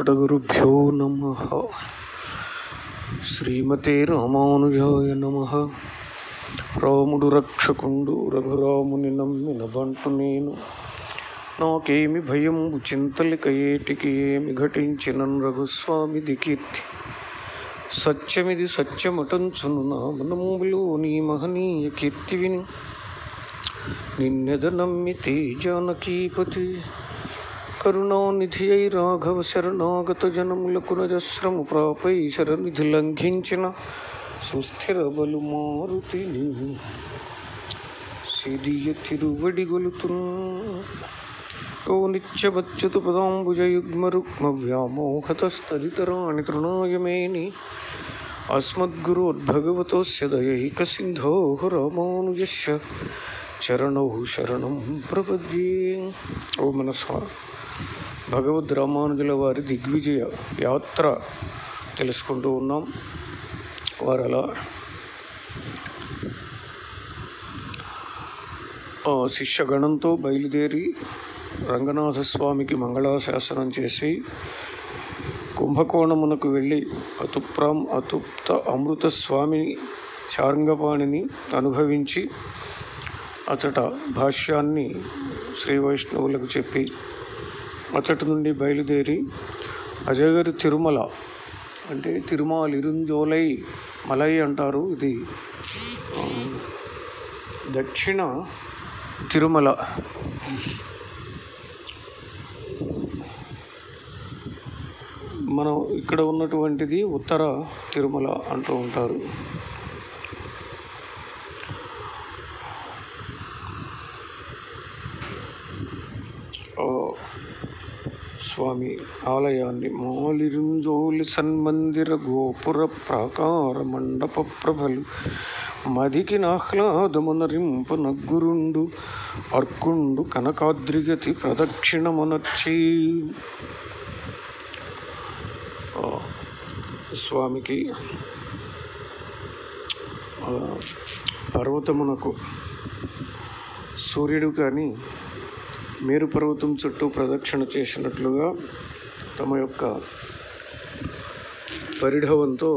శ్రీమద్గురుభ్యో నమ శ్రీమతే రామానుజాయ నమ రాముడు రక్షకుండు రఘురాముని నమ్మిన బంటు నేను నాకేమి భయం చింతలిక ఏటికి ఏమి ఘటించిన రఘుస్వామిది కీర్తి సత్యమిది సత్యమటంచును నా మనములో నీ మహనీయ కీర్తి విని నిన్నెద నమ్మితే జానకీపతి కరుణానిధి అయి రాఘవ శరణాగత జనములకు నజస్రము ప్రాపై శరనిధి లంఘించిన సుస్థిర బలు మారుతిని సిరియ తిరువడి గొలుతున్ ఓ నిత్యమచ్యుత పదాంబుజయుగ్మరుక్మ వ్యామోహతస్తరితరాణి తృణాయమేని అస్మద్గురోద్భగవతోస్య దయైక సింధో రామానుజస్య చరణౌ శరణం ప్రపద్యే ఓ మనసా భగవద్ రామానుజుల వారి దిగ్విజయ యాత్ర తెలుసుకుంటూ ఉన్నాం వారు అలా ఆ, శిష్యగణంతో బయలుదేరి రంగనాథ స్వామికి మంగళాశాసనం చేసి కుంభకోణమునకు వెళ్ళి అతుప్రాం అతుప్త అమృత స్వామిని శార్ంగపాణిని అనుభవించి అచట భాష్యాన్ని శ్రీ వైష్ణవులకు చెప్పి అచటి నుండి బయలుదేరి అజగరి తిరుమల అంటే తిరుమల ఇరుంజోలై మలై అంటారు ఇది ఆ, దక్షిణ తిరుమల మనం ఇక్కడ ఉన్నటువంటిది ఉత్తర తిరుమల అంటూ ఉంటారు ఆ, స్వామి ఆలయాన్ని మాలిరుంజోలి సన్మందిర గోపుర ప్రాకార మండప ప్రభలు మదికి నాహ్లాదమునరింప నగ్గురుండు అర్కుండు కనకాద్రిగతి ప్రదక్షిణమునర్చి ఆ, స్వామికి ఆ, పర్వతమునకు సూర్యుడు కానీ మేరు పర్వతం చుట్టూ ప్రదక్షిణ చేసినట్లుగా తమ యొక్క పరిఢవంతో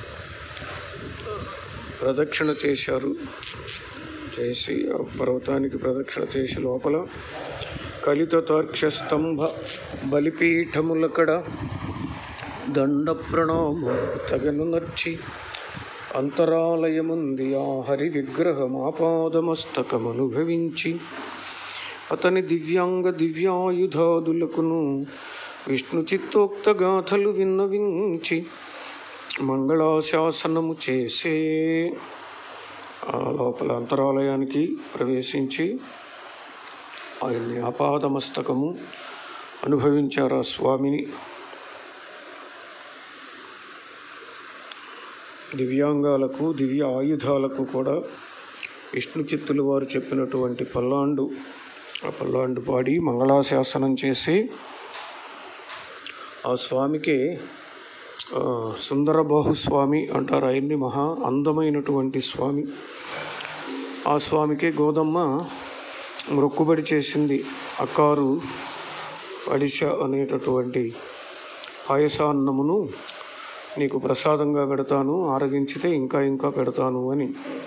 ప్రదక్షిణ చేశారు చేసి ఆ పర్వతానికి ప్రదక్షిణ చేసి లోపల కలిత తార్క్ష స్తంభ బలిపీఠములకడ దండ ప్రణామం తగను నర్చి అంతరాలయముంది ఆ హరి విగ్రహం ఆపాదమస్తకమనుభవించి అతని దివ్యాంగ దివ్యాయుధాదులకును విష్ణు చిత్తోక్త గాథలు విన్నవించి మంగళాశాసనము చేసే ఆ లోపల అంతరాలయానికి ప్రవేశించి ఆయన్ని ఆపాదమస్తకము అనుభవించారు ఆ స్వామిని దివ్యాంగాలకు దివ్య ఆయుధాలకు కూడా విష్ణు చిత్తులు వారు చెప్పినటువంటి పల్లాండు ఆ పల్లాండు పాడి మంగళాశాసనం చేసి ఆ స్వామికి ఆ, సుందరబాహు స్వామి అంటారు ఆయన్ని మహా అందమైనటువంటి స్వామి ఆ స్వామికి గోదమ్మ మొక్కుబడి చేసింది అక్కారు అడిశ అనేటటువంటి పాయసాన్నమును నీకు ప్రసాదంగా పెడతాను ఆరగించితే ఇంకా ఇంకా పెడతాను అని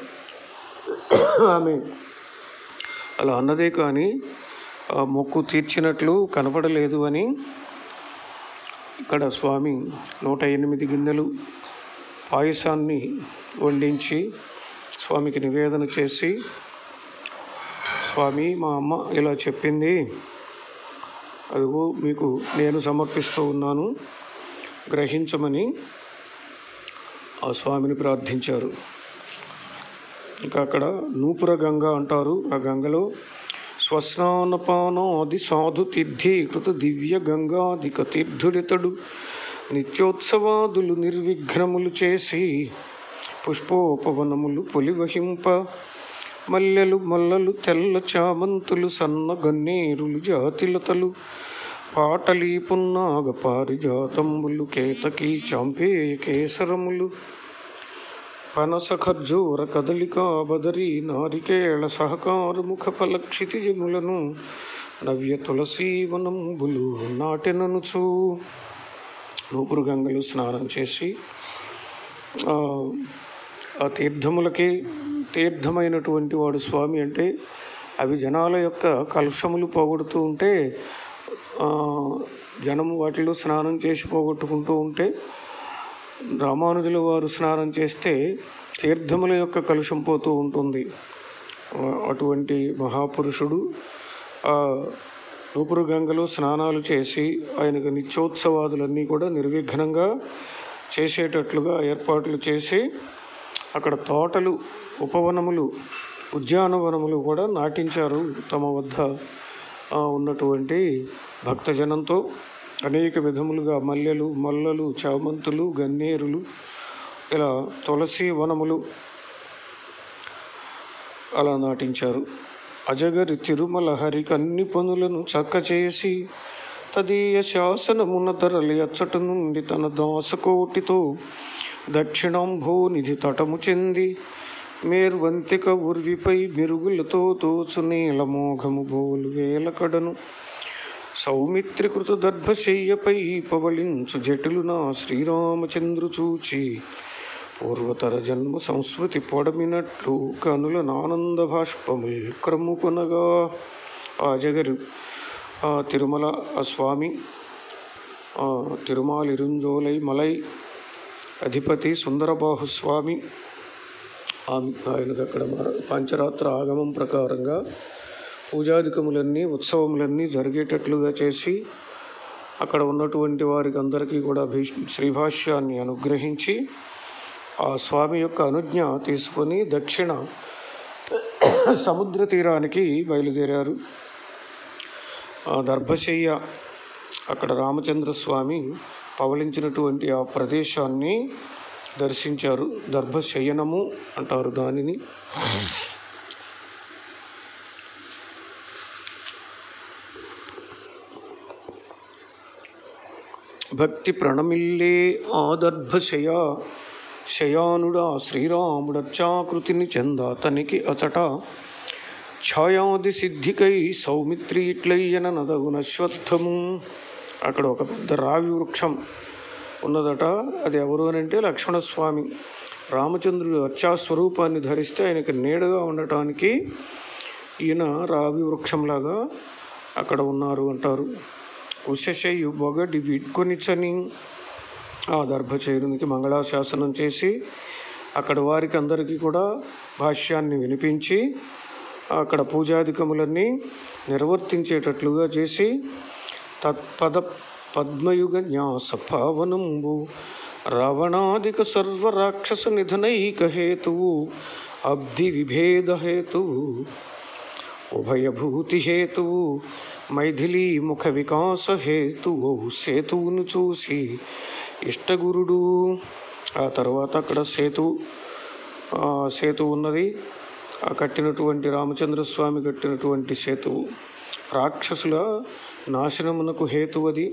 ఆమె అలా అన్నదే కానీ ఆ మొక్కు తీర్చినట్లు కనపడలేదు అని ఇక్కడ స్వామి నూట ఎనిమిది గిన్నెలు పాయసాన్ని వండించి స్వామికి నివేదన చేసి స్వామి మా అమ్మ ఇలా చెప్పింది అదిగో మీకు నేను సమర్పిస్తూ ఉన్నాను గ్రహించమని ఆ స్వామిని ప్రార్థించారు ఇంకా అక్కడ నూపుర గంగ అంటారు ఆ గంగలో స్వస్నానపానాది సాధు తీర్థీకృత దివ్య గంగాధిక తీర్థుడితడు నిత్యోత్సవాదులు నిర్విఘ్నములు చేసి పుష్పోపవనములు పొలివహింప మల్లెలు మల్లలు తెల్ల చామంతులు సన్న గన్నేరులు జాతిలతలు పాటలీ పున్నాగ పారిజాతంబులు కేతకి చాంపేయ కేసరములు పనస ఖర్జూర కదలికా బదరి నారికేళ సహకార ముఖ ఫలక్షితిజములను నవ్య తులసీవనంబులు నాటెననుచు నూపురు గంగలు స్నానం చేసి ఆ, ఆ తీర్థములకి తీర్థమైనటువంటి వాడు స్వామి అంటే అవి జనాల యొక్క కలుషములు పోగొడుతూ ఉంటే ఆ, జనము వాటిలో స్నానం చేసి పోగొట్టుకుంటూ ఉంటే రామానుజుల వారు స్నానం చేస్తే తీర్థముల యొక్క కలుషం పోతూ ఉంటుంది ఆ, అటువంటి మహాపురుషుడు ఆ నూపురు గంగలో స్నానాలు చేసి ఆయనకు నిత్యోత్సవాదులన్నీ కూడా నిర్విఘ్నంగా చేసేటట్లుగా ఏర్పాట్లు చేసి అక్కడ తోటలు ఉపవనములు ఉద్యానవనములు కూడా నాటించారు తమ వద్ద ఆ, ఉన్నటువంటి భక్తజనంతో అనేక విధములుగా మల్లెలు మల్లలు చామంతులు గన్నేరులు ఇలా తులసి వనములు అలా నాటించారు అజగరి తిరుమల హరికి అన్ని పనులను చక్క చేసి తదీయ శాసనమున తరలి అచ్చట నుండి తన దాసకోటితో దక్షిణాంభో నిధి తటము చెంది మేర్వంతిక ఉర్విపై మెరుగులతో తోచు నీలమోఘము బోలు వేల కడను సౌమిత్రికృత దర్భశయ్యపై పవళించు జటులు నా శ్రీరామచంద్రు చూచి పూర్వతర జన్మ సంస్కృతి పొడమినట్లు కనుల నానంద భాష్పముల్ క్రమ్ముకొనగా ఆ జగరు ఆ తిరుమల ఆ స్వామి ఆ తిరుమాలిరుంజోలై మలై అధిపతి సుందరబాహు స్వామి ఆమె- ఆయనకు అక్కడ మర- పంచరాత్ర ఆగమం ప్రకారంగా పూజాధికములన్నీ ఉత్సవములన్నీ జరిగేటట్లుగా చేసి అక్కడ ఉన్నటువంటి వారికి అందరికీ కూడా భీష్ శ్రీభాష్యాన్ని అనుగ్రహించి ఆ స్వామి యొక్క అనుజ్ఞ తీసుకొని దక్షిణ సముద్ర తీరానికి బయలుదేరారు ఆ దర్భశయ్య అక్కడ రామచంద్ర స్వామి పవలించినటువంటి ఆ ప్రదేశాన్ని దర్శించారు దర్భశయనము అంటారు దానిని భక్తి ప్రణమిల్లే ఆదర్భశయ శయానుడా శ్రీరాముడర్చాకృతిని చెందాతనికి అచట ఛాయాది సిద్ధికై సౌమిత్రి ఇట్లయ్యన నదగున శ్వత్థము అక్కడ ఒక పెద్ద రావి వృక్షం ఉన్నదట అది ఎవరు అని అంటే లక్ష్మణస్వామి రామచంద్రుడు అర్చాస్వరూపాన్ని ధరిస్తే ఆయనకి నీడగా ఉండటానికి ఈయన రావి వృక్షంలాగా అక్కడ ఉన్నారు అంటారు ఉషశయు బొగడి వీడ్కొనిచని ఆ దర్భచేరునికి మంగళాశాసనం చేసి అక్కడ వారికి అందరికీ కూడా భాష్యాన్ని వినిపించి అక్కడ పూజాధికములన్నీ నిర్వర్తించేటట్లుగా చేసి తత్పద పద్మయుగ న్యాస పావనంబు రావణాదిక సర్వరాక్షస నిధనైక హేతువు అబ్ధి విభేద హేతువు ఉభయభూతి హేతువు మైథిలీ ముఖ వికాస హేతువు సేతువును చూసి ఇష్టగురుడు ఆ తర్వాత అక్కడ సేతు ఆ సేతు ఉన్నది ఆ కట్టినటువంటి రామచంద్రస్వామి కట్టినటువంటి సేతువు రాక్షసుల నాశనమునకు హేతువది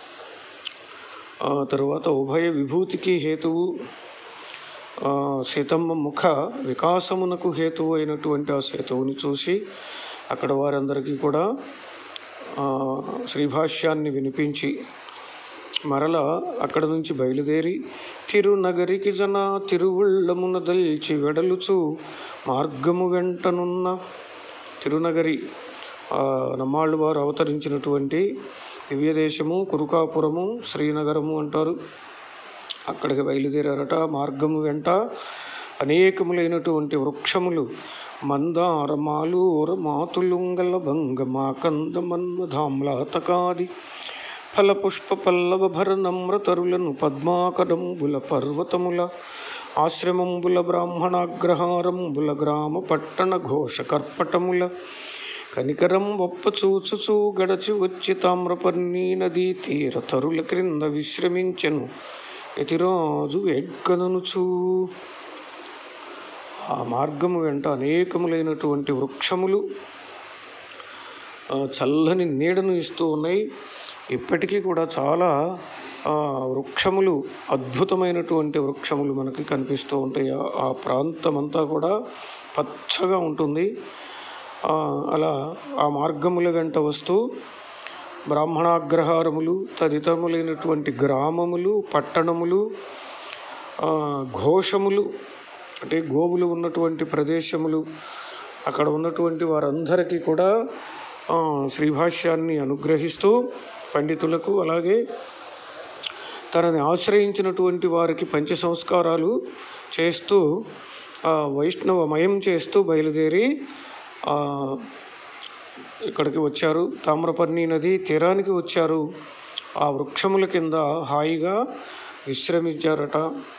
ఆ తరువాత ఉభయ విభూతికి హేతువు ఆ, సీతమ్మ ముఖ వికాసమునకు హేతువు అయినటువంటి ఆ సేతువుని చూసి అక్కడ వారందరికీ కూడా ఆ, శ్రీభాష్యాన్ని వినిపించి మరల అక్కడ నుంచి బయలుదేరి తిరునగరికి జన తిరువుళ్ళమున దల్చి వెడలుచు మార్గము వెంటనున్న తిరునగరి ఆ, నమ్మాళ్ళు వారు అవతరించినటువంటి దివ్యదేశము కురుకాపురము శ్రీనగరము అంటారు అక్కడికి బయలుదేరారట మార్గము వెంట అనేకములైనటువంటి వృక్షములు మందార మాలూర మాతులుంగల భంగ మాకంద మన్మధామ్లాతకాది ఫలపుష్ప పల్లవ భర నమ్రతరులను పద్మాకరంబుల పర్వతముల ఆశ్రమంబుల బ్రాహ్మణాగ్రహారంబుల గ్రామ పట్టణ ఘోష కర్పటముల కనికరం ఒప్ప చూచుచూ గడచి వచ్చి తామ్రపర్ణీ నదీ తీర తరుల క్రింద విశ్రమించెను యతిరాజు వేడ్కననుచూ ఆ మార్గము వెంట అనేకములైనటువంటి వృక్షములు ఆ, చల్లని నీడను ఇస్తూ ఉన్నాయి ఇప్పటికీ కూడా చాలా ఆ, వృక్షములు అద్భుతమైనటువంటి వృక్షములు మనకి కనిపిస్తూ ఉంటాయి ఆ- ఆ ప్రాంతం అంతా కూడా పచ్చగా ఉంటుంది ఆ, అలా ఆ మార్గముల వెంట వస్తూ బ్రాహ్మణాగ్రహారములు తదితరములైనటువంటి గ్రామములు పట్టణములు ఆ, ఘోషములు అంటే గోవులు ఉన్నటువంటి ప్రదేశములు అక్కడ ఉన్నటువంటి వారందరికీ కూడా ఆ, శ్రీభాష్యాన్ని అనుగ్రహిస్తూ పండితులకు అలాగే తనని ఆశ్రయించినటువంటి వారికి పంచ సంస్కారాలు చేస్తూ ఆ, వైష్ణవమయం చేస్తూ బయలుదేరి ఆ, ఇక్కడికి వచ్చారు తామ్రపర్ణి నది తీరానికి వచ్చారు ఆ వృక్షముల కింద హాయిగా విశ్రమించారట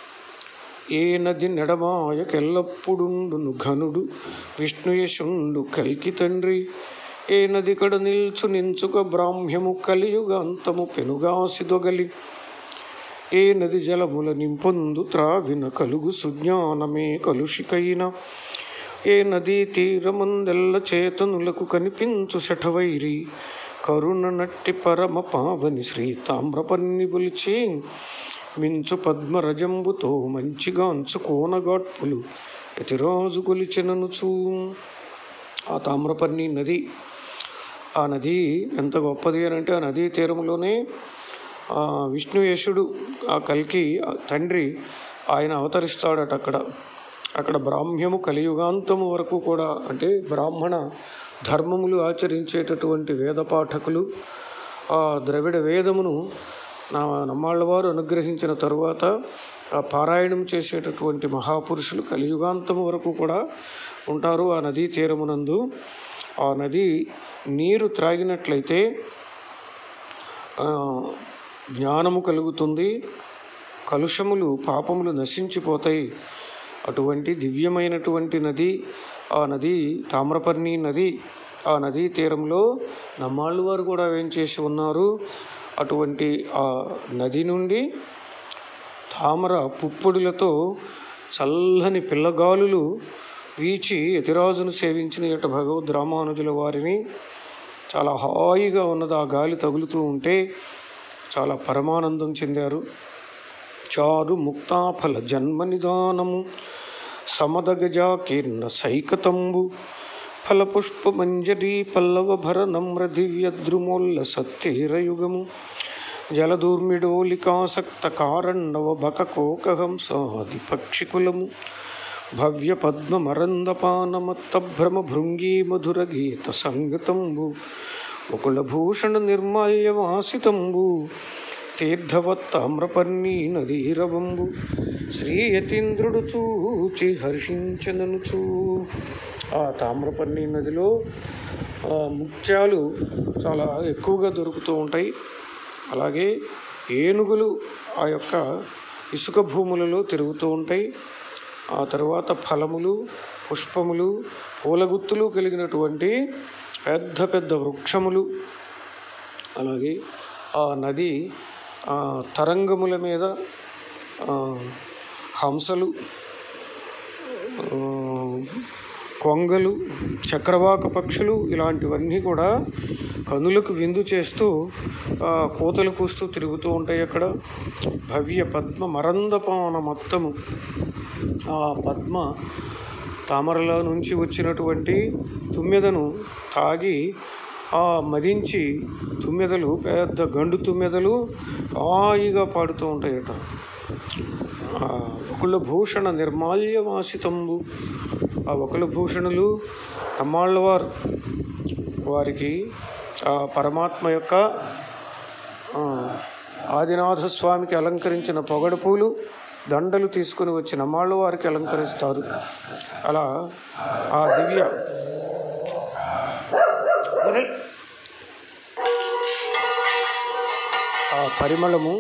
ఏ నది నెడమాయకెల్లప్పుడుండును ఘనుడు విష్ణుయశుండు కల్కి తండ్రి ఏ నది కడ నిల్చు నించుక బ్రాహ్మ్యము కలియుగ అంతము పెనుగాసిదొగలి ఏ నది జలముల నింపొందు త్రావిన కలుగు సుజ్ఞానమే కలుషికైన ఏ నదీ తీరమందెల్ల చేతనులకు కనిపించు శఠవైరి కరుణ నట్టి పరమ పావని శ్రీ తామ్రపన్ని బులిచి మించు పద్మరజంబుతో మంచిగాంచు కోనగాట్పులు ప్రతిరోజు కొలిచెననుచూ ఆ తామ్రపర్ణి నది ఆ నది ఎంత గొప్పది అని అంటే ఆ నదీ తీరంలోనే ఆ విష్ణుయేషుడు ఆ కల్కి ఆ తండ్రి ఆయన అవతరిస్తాడట అక్కడ అక్కడ బ్రాహ్మ్యము కలియుగాంతము వరకు కూడా అంటే బ్రాహ్మణ ధర్మములు ఆచరించేటటువంటి వేద పాఠకులు ఆ ద్రవిడ వేదమును నా నమ్మాళ్ళవారు అనుగ్రహించిన తరువాత ఆ పారాయణం చేసేటటువంటి మహాపురుషులు కలియుగాంతము వరకు కూడా ఉంటారు ఆ నదీ తీరమునందు ఆ నది నీరు త్రాగినట్లయితే ఆ, జ్ఞానము కలుగుతుంది కలుషములు పాపములు నశించిపోతాయి అటువంటి దివ్యమైనటువంటి నది ఆ నది తామ్రపర్ణి నది ఆ నదీ తీరంలో నమ్మాళ్ళు వారు కూడా వేంచేసి ఉన్నారు అటువంటి ఆ నది నుండి తామర పుప్పొడులతో చల్లని పిల్లగాలులు వీచి యతిరాజును సేవించిన ఇట భగవద్ రామానుజుల వారిని చాలా హాయిగా ఉన్నది ఆ గాలి తగులుతూ ఉంటే చాలా పరమానందం చెందారు చారు ముక్తాఫల జన్మ నిదానము సమదగజాకీర్ణ సైకతంబు ఫలపుష్పమంజరీ పల్లవ భర నమ్ర దివ్య ద్రుమోల్ల సత్తేరయుగము జలదూర్మిడోలికాసక్త కారణవ బకకోకహంసాది పక్షికులము భవ్య పద్మమరందపానమత్త భ్రమ భృంగీ మధుర గీత సంగతంబు ముకుళభూషణ నిర్మాల్యవాసితంబు తీర్థవత్తామ్రపర్ణీ నదీరవంబు శ్రీయతీంద్రుడు చూచి హర్షించననుచూ ఆ తామ్రపర్ణి నదిలో ఆ, ముత్యాలు చాలా ఎక్కువగా దొరుకుతూ ఉంటాయి అలాగే ఏనుగులు ఆ యొక్క ఇసుక భూములలో తిరుగుతూ ఉంటాయి ఆ తర్వాత ఫలములు పుష్పములు పూలగుత్తులు కలిగినటువంటి పెద్ద పెద్ద వృక్షములు అలాగే ఆ నది ఆ తరంగముల మీద ఆ, హంసలు ఆ, కొంగలు చక్రవాక పక్షులు ఇలాంటివన్నీ కూడా కనులకు విందు చేస్తూ ఆ, కోతలు కూస్తూ తిరుగుతూ ఉంటాయి అక్కడ భవ్య పద్మ మరందపాన మొత్తము ఆ పద్మ తామరల నుంచి వచ్చినటువంటి తుమ్మెదను తాగి ఆ మదించి తుమ్మెదలు పెద్ద గండు తుమ్మెదలు హాయిగా పాడుతూ ఉంటాయట ఆ ఒకళ్ళ భూషణ నిర్మాల్యవాసితంబు ఆ ఒకళ్ళ భూషణులు నమ్మాళ్ళవారు వారికి ఆ పరమాత్మ యొక్క ఆ, ఆదినాథ స్వామికి అలంకరించిన పొగడ పూలు దండలు తీసుకుని వచ్చి నమ్మాళ్ళ వారికి అలంకరిస్తారు అలా ఆ దివ్య ఒరేయ్. ఆ పరిమళము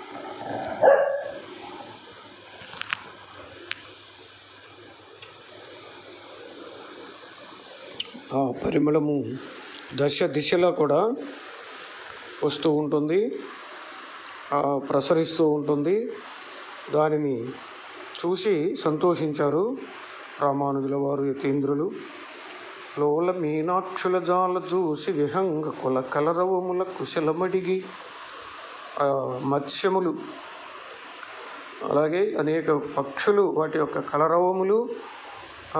ఆ పరిమళము దశ దిశలో కూడా వస్తూ ఉంటుంది ఆ, ప్రసరిస్తూ ఉంటుంది దానిని చూసి సంతోషించారు రామానుజుల వారు యతీంద్రులు లోల మీనాక్షుల జాల చూసి విహంగ కుల కలరవముల కుశలమడిగి ఆ, మత్స్యములు అలాగే అనేక పక్షులు వాటి యొక్క కలరవములు ఆ,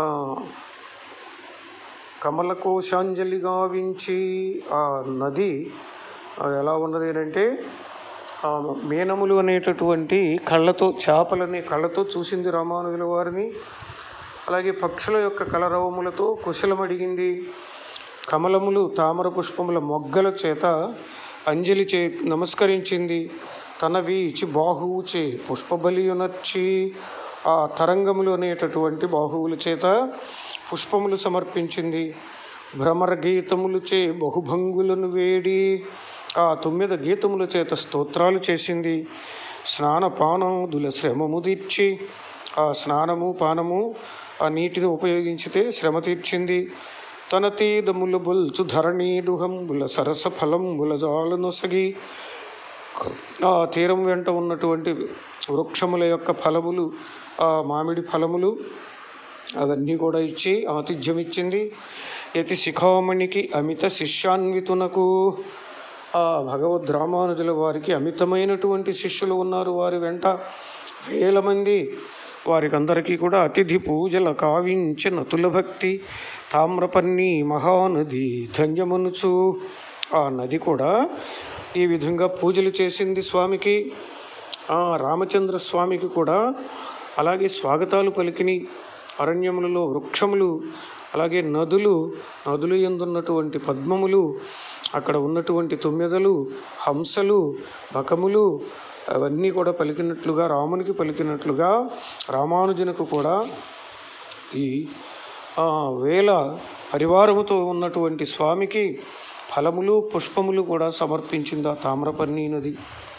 కమలకోశాంజలి గావించి ఆ నది అది ఎలా ఉన్నది అంటే ఆ మీనములు అనేటటువంటి కళ్ళతో చేపలనే కళ్ళతో చూసింది రామానుజుల వారిని అలాగే పక్షుల యొక్క కలరవములతో కుశలం అడిగింది కమలములు తామర పుష్పముల మొగ్గల చేత అంజలి చే నమస్కరించింది తన వీచి బాహువు చే పుష్పబలియునర్చి ఆ తరంగములు అనేటటువంటి బాహువుల చేత పుష్పములు సమర్పించింది భ్రమర గీతములు చే బహుభంగులను వేడి ఆ తొమ్మిది గీతముల చేత స్తోత్రాలు చేసింది స్నానపానముదుల శ్రమము తీర్చి ఆ స్నానము పానము ఆ నీటిని ఉపయోగించితే శ్రమ తీర్చింది తన తీదముల బొల్చు ధరణీడుహంబుల సరస ఫలంబుల జాలనొసగి ఆ తీరం వెంట ఉన్నటువంటి వృక్షముల యొక్క ఫలములు ఆ మామిడి ఫలములు అవన్నీ కూడా ఇచ్చి ఆతిథ్యం ఇచ్చింది యతి శిఖామణికి అమిత శిష్యాన్వితునకు ఆ భగవద్ రామానుజుల వారికి అమితమైనటువంటి శిష్యులు ఉన్నారు వారి వెంట వేల మంది వారికి అందరికీ కూడా అతిథి పూజల కావించ నతుల భక్తి తామ్రపర్ణి మహానది ధన్యమనుచు ఆ నది కూడా ఈ విధంగా పూజలు చేసింది స్వామికి ఆ రామచంద్ర స్వామికి కూడా అలాగే స్వాగతాలు పలికిని అరణ్యములలో వృక్షములు అలాగే నదులు నదులు ఎందున్నటువంటి పద్మములు అక్కడ ఉన్నటువంటి తుమ్మెదలు హంసలు బకములు అవన్నీ కూడా పలికినట్లుగా రామునికి పలికినట్లుగా రామానుజునకు కూడా ఈ ఆ, వేల పరివారముతో ఉన్నటువంటి స్వామికి ఫలములు పుష్పములు కూడా సమర్పించింది ఆ తామ్రపర్ణి నది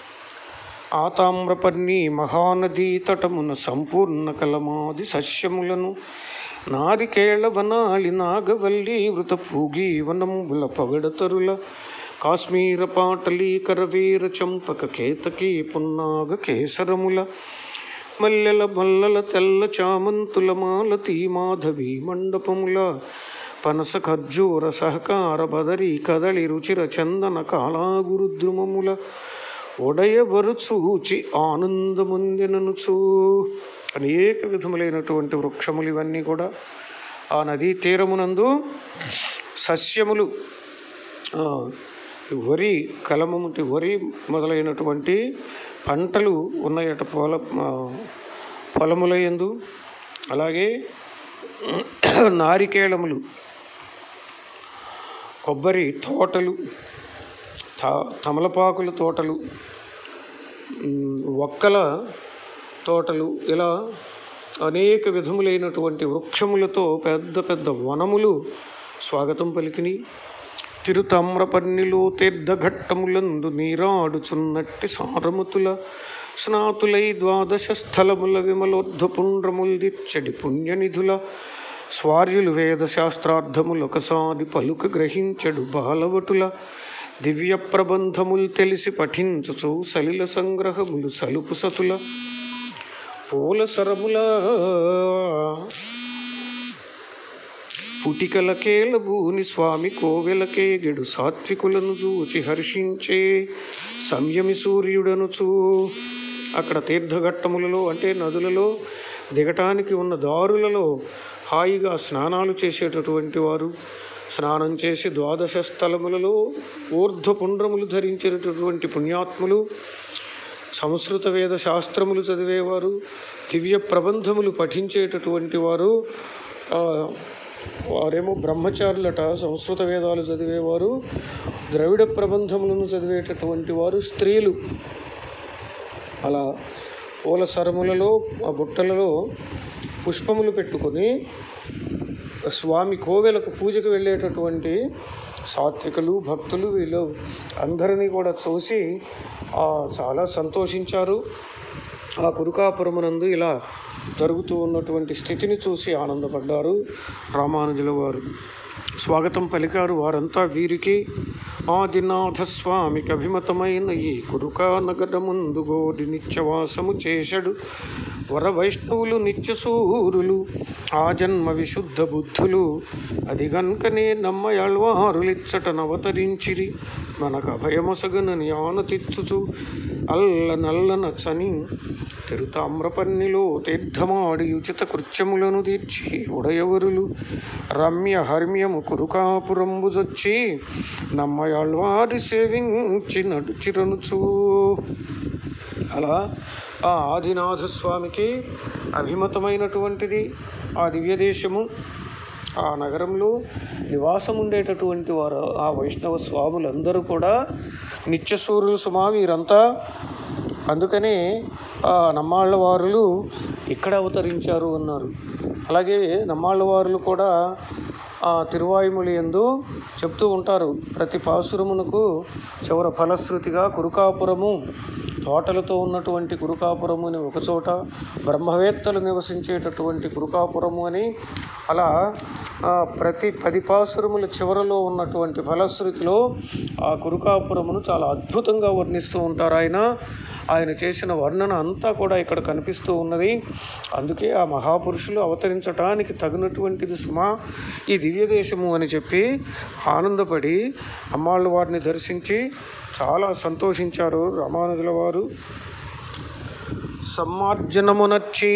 ఆ తామ్రపర్ణి మహానదీ తటమున సంపూర్ణ కలమాది సస్యములను నారికేళ వనాలి నాగవల్లి వృత పూగి వనంబుల పగడతరుల కాశ్మీర పాటలీ కరవీర చంపక కేతకి పున్నాగ కేసరముల మల్లెల మల్లల తెల్ల చామంతుల మాలతీ మాధవి మండపముల పనస ఖర్జూర సహకార బదరి కదలి రుచిర చందన కాళాగురుద్రుమముల ఒడయవరు చూచి ఆనందముందెననుచు అనేక విధములైనటువంటి వృక్షములు ఇవన్నీ కూడా ఆ నదీ తీరమునందు సస్యములు ఆ, వరి కలమము వరి మొదలైనటువంటి పంటలు ఉన్నాయట పొల ఆ, పొలముల యందు అలాగే నారికేళములు కొబ్బరి తోటలు త తమలపాకుల తోటలు ఉమ్, ఒక్కల తోటలు ఇలా అనేక విధములైనటువంటి వృక్షములతో పెద్ద పెద్ద వనములు స్వాగతం పలికిని తిరుతామ్రపర్ణిలో తీర్థఘట్టములందు నీరాడుచున్నట్టి సారముతుల స్నాతులై ద్వాదశ స్థలముల విమలోద్ధపుండ్రముల్దిచ్చడి పుణ్యనిధుల స్వార్యులు వేద శాస్త్రార్థములు ఒకసారి పలుక గ్రహించడు బాలవటుల దివ్య ప్రబంధములు తెలిసి పఠించుచు సలిల సంగ్రహములు సలుపు సతుల పూల సరముల పుటికలకేల భూని స్వామి కోవెలకేగెడు సాత్వికులను చూచి హర్షించే సంయమి సూర్యుడనుచు అక్కడ తీర్థఘట్టములలో అంటే నదులలో దిగటానికి ఉన్న దారులలో హాయిగా స్నానాలు చేసేటటువంటి వారు స్నానం చేసి ద్వాదశ స్థలములలో ఊర్ధ్వపుండ్రములు ధరించినటువంటి పుణ్యాత్ములు సంస్కృత వేద శాస్త్రములు చదివేవారు దివ్య ప్రబంధములు పఠించేటటువంటి వారు ఆ, వారేమో బ్రహ్మచారులట సంస్కృత వేదాలు చదివేవారు ద్రవిడ ప్రబంధములను చదివేటటువంటి వారు స్త్రీలు అలా పూల సరములలో ఆ బుట్టలలో పుష్పములు పెట్టుకొని స్వామి కోవెలకు పూజకు వెళ్ళేటటువంటి సాత్వికులు భక్తులు వీళ్ళు అందరినీ కూడా చూసి ఆ, చాలా సంతోషించారు ఆ కురుకాపురమునందు ఇలా జరుగుతూ ఉన్నటువంటి స్థితిని చూసి ఆనందపడ్డారు రామానుజుల వారు స్వాగతం పలికారు వారంతా వీరికి ఆదినాథ స్వామికి అభిమతమైన ఈ కురుకా నగరముందు గోడి నిత్యవాసము చేశాడు వర వైష్ణవులు నిత్యసూరులు ఆ జన్మ విశుద్ధ బుద్ధులు అది గనుకనే నమ్మయల్వారులిచ్చట నవతరించిరి మనకు అభయమొసగన జ్ఞాన తెచ్చుచు అల్ల నల్ల నచ్చని తిరుతామ్రపన్నిలో తీర్థమాడి ఉచిత కృత్యములను తీర్చి ఉడయవరులు రమ్య హర్మ్యము కురుకాపురంబుజొచ్చి నమ్మయాళ్వారి సేవించి నడుచిరనుచు అలా ఆ ఆదినాథ స్వామికి అభిమతమైనటువంటిది ఆ దివ్యదేశము ఆ నగరంలో నివాసం ఉండేటటువంటి వారు ఆ వైష్ణవ స్వాములందరూ కూడా నిత్యసూరులు సుమా వీరంతా అందుకనే ఆ నమ్మాళ్ళ వారులు ఇక్కడ అవతరించారు అన్నారు అలాగే నమ్మాళ్ళ వారులు కూడా ఆ తిరువాయుములు ఎందు చెప్తూ ఉంటారు ప్రతి పాసురమునకు చివర ఫలశ్రుతిగా కురుకాపురము తోటలతో ఉన్నటువంటి కురుకాపురము అని ఒకచోట బ్రహ్మవేత్తలు నివసించేటటువంటి కురుకాపురము అని అలా ఆ, ప్రతి పది పాసురముల చివరలో ఉన్నటువంటి ఫలశ్రుతిలో ఆ కురుకాపురమును చాలా అద్భుతంగా వర్ణిస్తూ ఉంటారు ఆయన ఆయన చేసిన వర్ణన అంతా కూడా ఇక్కడ కనిపిస్తూ ఉన్నది అందుకే ఆ మహాపురుషులు అవతరించటానికి తగినటువంటిది సుమా ఈ దివ్యదేశము అని చెప్పి ఆనందపడి అమ్మాళ్ళ వారిని దర్శించి చాలా సంతోషించారు రామానుజుల వారు సమ్మార్జనమునర్చి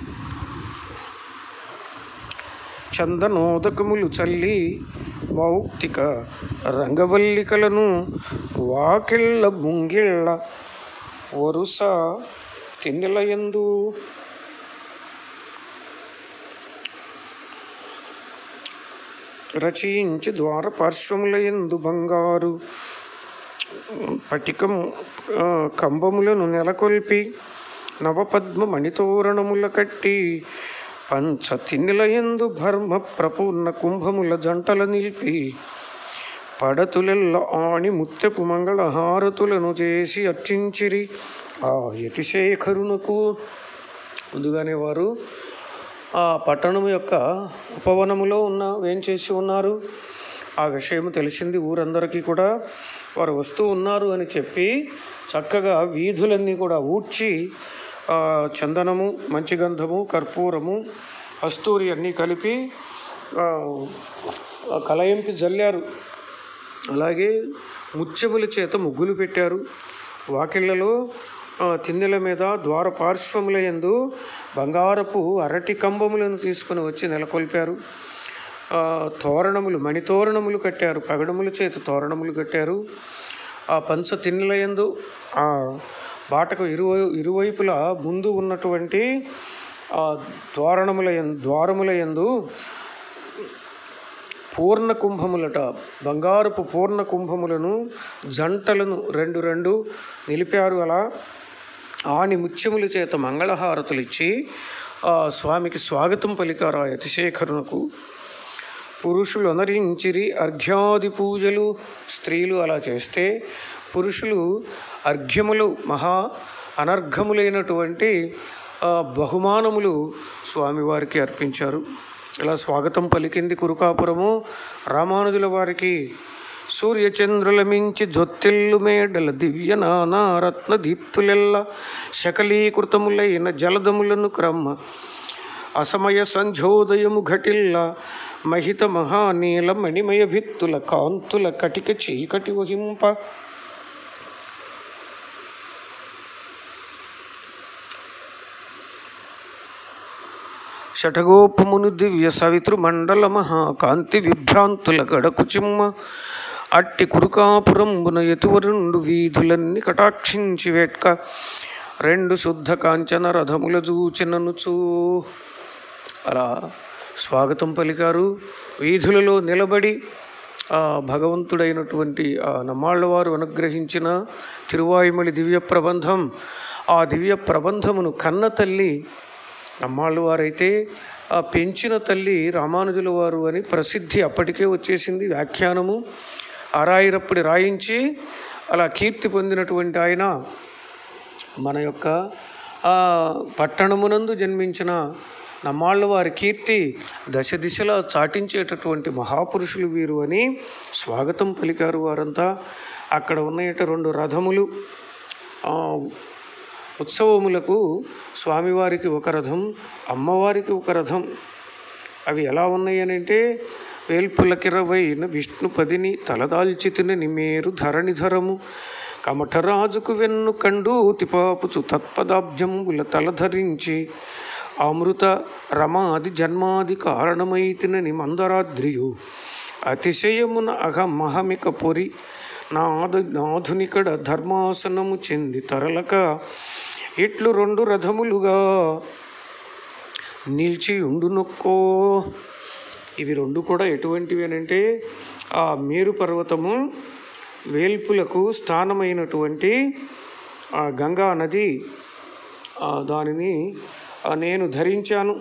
చందనోదకములు చల్లి మౌక్తిక రంగవల్లికలను వాకిళ్ళ ముంగిళ్ళ వరుస తిన్నెలయందు రచయించి ద్వారపార్శ్వములయందు బంగారు పటికము ఆ, కంబములను నెలకొల్పి నవపద్మ మణితోరణముల కట్టి పంచ తిన్నెలయందు భర్మ ప్రపూర్ణ కుంభముల జంటల నిలిపి పడతులెల్ల ఆణి ముత్తెపు మంగళహారతులను చేసి అర్చించిరి ఆ యతిశేఖరునకు ముందుగానే వారు ఆ పట్టణం యొక్క ఉపవనములో ఉన్న వేంచేసి ఉన్నారు ఆ విషయం తెలిసింది ఊరందరికీ కూడా వారు వస్తూ ఉన్నారు అని చెప్పి చక్కగా వీధులన్నీ కూడా ఊడ్చి ఆ, చందనము మంచి గంధము కర్పూరము కస్తూరి అన్నీ కలిపి ఆ, ఆ కలయింపి జల్లారు అలాగే ముత్యముల చేత ముగ్గులు పెట్టారు వాకిళ్లలో ఆ, తిన్నెల మీద ద్వార పార్శ్వముల యందు బంగారపు అరటి కంబములను తీసుకుని వచ్చి నెలకొల్పారు ఆ, తోరణములు మణితోరణములు కట్టారు పగడముల చేత తోరణములు కట్టారు ఆ పంచ తిన్నెల యందు ఆ బాటకు ఇరువై ఇరువైపులా ముందు ఉన్నటువంటి ఆ తోరణముల యందు ద్వారముల యందు పూర్ణ కుంభములట బంగారపు పూర్ణ కుంభములను జంటలను రెండు రెండు నిలిపారు అలా ఆని ముత్యముల చేత మంగళహారతులు ఇచ్చి ఆ స్వామికి స్వాగతం పలికారు ఆ యతిశేఖరునకు పురుషులు అనరించిరి అర్ఘ్యాది పూజలు స్త్రీలు అలా చేస్తే పురుషులు అర్ఘ్యములు మహా అనర్ఘములైనటువంటి ఆ, బహుమానములు స్వామివారికి అర్పించారు ఇలా స్వాగతం పలికింది కురుకాపురము రామానుజుల వారికి సూర్యచంద్రుల మించి జొత్తెల్లు మేడల దివ్య నానా రత్న దీప్తులెల్ల శకలీకృతములైన జలదములను క్రమ అసమయ సంధ్యోదయము ఘటిల్ల మహిత మహానీల మణిమయ భిత్తుల కాంతుల కటిక చీకటి వహింప షఠగోపమును దివ్య సవితృ మండల మహాకాంతి విభ్రాంతుల గడకు చిమ్మ అట్టి కురుకాపురంబున ఎతువరుండు వీధులన్నీ కటాక్షించి వేట్క రెండు శుద్ధ కాంచన రథముల చూచిననుచూ అలా స్వాగతం పలికారు వీధులలో నిలబడి ఆ భగవంతుడైనటువంటి ఆ నమ్మాళ్ళవారు అనుగ్రహించిన తిరువాయుమలి దివ్య ప్రబంధం ఆ దివ్య ప్రబంధమును కన్న తల్లి నమ్మాళ్ళు వారైతే ఆ పెంచిన తల్లి రామానుజుల వారు అని ప్రసిద్ధి అప్పటికే వచ్చేసింది వ్యాఖ్యానము ఆరాయిరప్పుడు రాయించి అలా కీర్తి పొందినటువంటి ఆయన మన యొక్క ఆ, పట్టణమునందు జన్మించిన నమ్మాళ్ళ వారి కీర్తి దశ దిశలా చాటించేటటువంటి మహాపురుషులు వీరు అని స్వాగతం పలికారు వారంతా అక్కడ ఉన్నాయట రెండు రథములు ఆ, ఉత్సవములకు స్వామివారికి ఒక రథం అమ్మవారికి ఒక రథం అవి ఎలా ఉన్నాయి అని అంటే వేల్పులకిరవైన విష్ణుపదిని తలదాల్చితిన నిమేరు ధరణిధరము కమఠరాజుకు వెన్ను కండు తిపాపుచు తత్పదాబ్జంబుల తలధరించి అమృత రమాది జన్మాది కారణమైతినని మందరాద్రియు అతిశయమున అహమహమిక పొరి నాద నాధునికడ ధర్మాసనము చెంది తరలక ఇట్లు రెండు రథములుగా నిలిచి ఉండునొక్కో ఇవి రెండు కూడా ఎటువంటివి అని అంటే ఆ మేరు పర్వతము వేల్పులకు స్థానమైనటువంటి ఆ గంగా నది ఆ దానిని ఆ నేను ధరించాను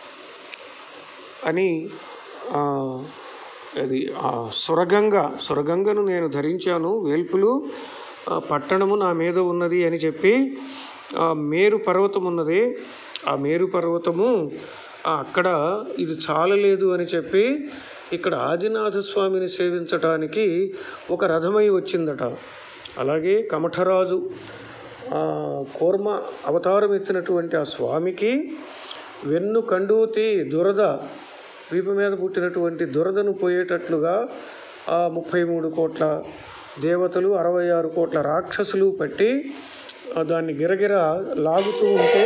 అని ఆ, అది ఆ సురగంగ సురగంగను నేను ధరించాను వేల్పులు ఆ, పట్టణము నా మీద ఉన్నది అని చెప్పి ఆ మేరు పర్వతం ఉన్నది ఆ మేరు పర్వతము ఆ, అక్కడ ఇది చాలలేదు అని చెప్పి ఇక్కడ ఆదినాథ స్వామిని సేవించటానికి ఒక రథమై వచ్చిందట అలాగే కమఠరాజు ఆ, కూర్మ అవతారం ఎత్తినటువంటి ఆ స్వామికి వెన్ను కండూతి దురద వీపు మీద పుట్టినటువంటి దురదను పోయేటట్లుగా ఆ ముప్పై మూడు కోట్ల దేవతలు అరవై ఆరు కోట్ల రాక్షసులు పట్టి ఆ దాన్ని గిరగిర లాగుతూ ఉంటే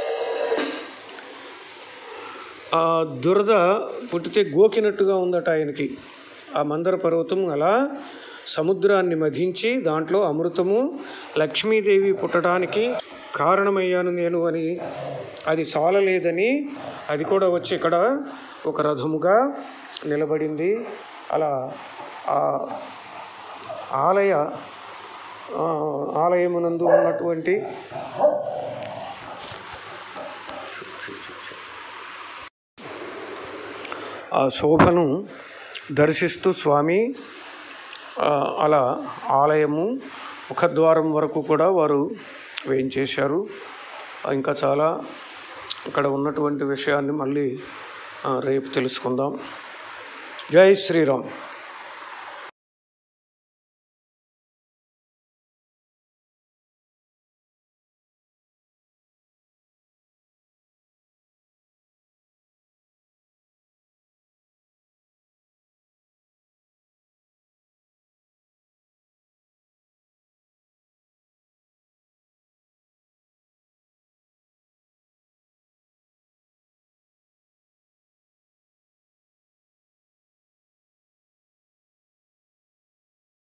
ఆ దురద పుట్టితే గోకినట్టుగా ఉందట ఆయనకి ఆ మందర పర్వతం అలా సముద్రాన్ని మధించి దాంట్లో అమృతము లక్ష్మీదేవి పుట్టడానికి కారణమయ్యాను నేను అని అది చాలలేదని అది కూడా వచ్చి ఇక్కడ ఒక రథముగా నిలబడింది అలా ఆ ఆలయ ఆ, ఆలయమునందు ఉన్నటువంటి ఆ శోభను దర్శిస్తూ స్వామి ఆ, అలా ఆలయము ముఖద్వారం వరకు కూడా వారు వేయించేశారు ఇంకా చాలా ఇక్కడ ఉన్నటువంటి విషయాన్ని మళ్ళీ ఆ, రేపు తెలుసుకుందాం జై శ్రీరామ్